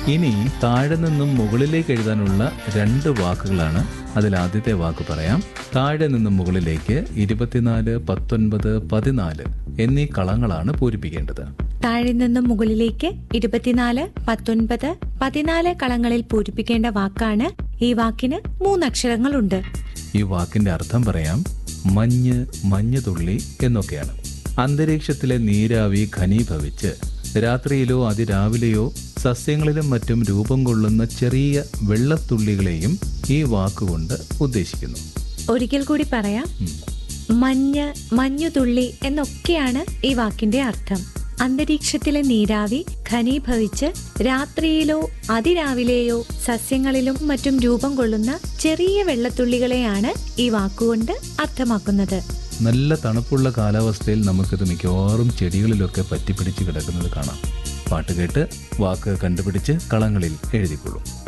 ഇനി താഴെ നിന്നും മുകളിലേക്ക് എഴുതാനുള്ള രണ്ട് വാക്കുകളാണ് അതിൽ ആദ്യത്തെ വാക്ക് പറയാം താഴെ നിന്നും മുകളിലേക്ക് ഇരുപത്തിനാല് പത്തൊൻപത് പതിനാല് എന്നീ കളങ്ങളാണ് പൂരിപ്പിക്കേണ്ടത് താഴെ നിന്നും മുകളിലേക്ക് ഇരുപത്തിനാല് പത്തൊൻപത് പതിനാല് കളങ്ങളിൽ പൂരിപ്പിക്കേണ്ട വാക്കാണ് ഈ വാക്കിന് മൂന്നക്ഷരങ്ങളുണ്ട് ഈ വാക്കിന്റെ അർത്ഥം പറയാം മഞ്ഞ് മഞ്ഞുതുള്ളി എന്നൊക്കെയാണ് അന്തരീക്ഷത്തിലെ നീരാവി ഘനീഭവിച്ച് രാത്രിയിലോ അതിരാവിലെയോ സസ്യങ്ങളിലും മറ്റും രൂപം കൊള്ളുന്ന ചെറിയ വെള്ളത്തുള്ളികളെയും ഈ വാക്കുകൊണ്ട് ഉദ്ദേശിക്കുന്നു ഒരിക്കൽ കൂടി പറയാം മഞ്ഞ് മഞ്ഞുതുള്ളി എന്നൊക്കെയാണ് ഈ വാക്കിന്റെ അർത്ഥം അന്തരീക്ഷത്തിലെ നീരാവി ഘനീഭവിച്ച് രാത്രിയിലോ അതിരാവിലെയോ സസ്യങ്ങളിലും മറ്റും രൂപം കൊള്ളുന്ന ചെറിയ വെള്ളത്തുള്ളികളെയാണ് ഈ വാക്കുകൊണ്ട് അർത്ഥമാക്കുന്നത് നല്ല തണുപ്പുള്ള കാലാവസ്ഥയിൽ നമുക്കിത് മിക്കവാറും ചെടികളിലൊക്കെ പറ്റിപ്പിടിച്ച് കിടക്കുന്നത് കാണാം പാട്ട് കേട്ട് വാക്ക് കണ്ടുപിടിച്ച് കളങ്ങളിൽ എഴുതിക്കൊള്ളും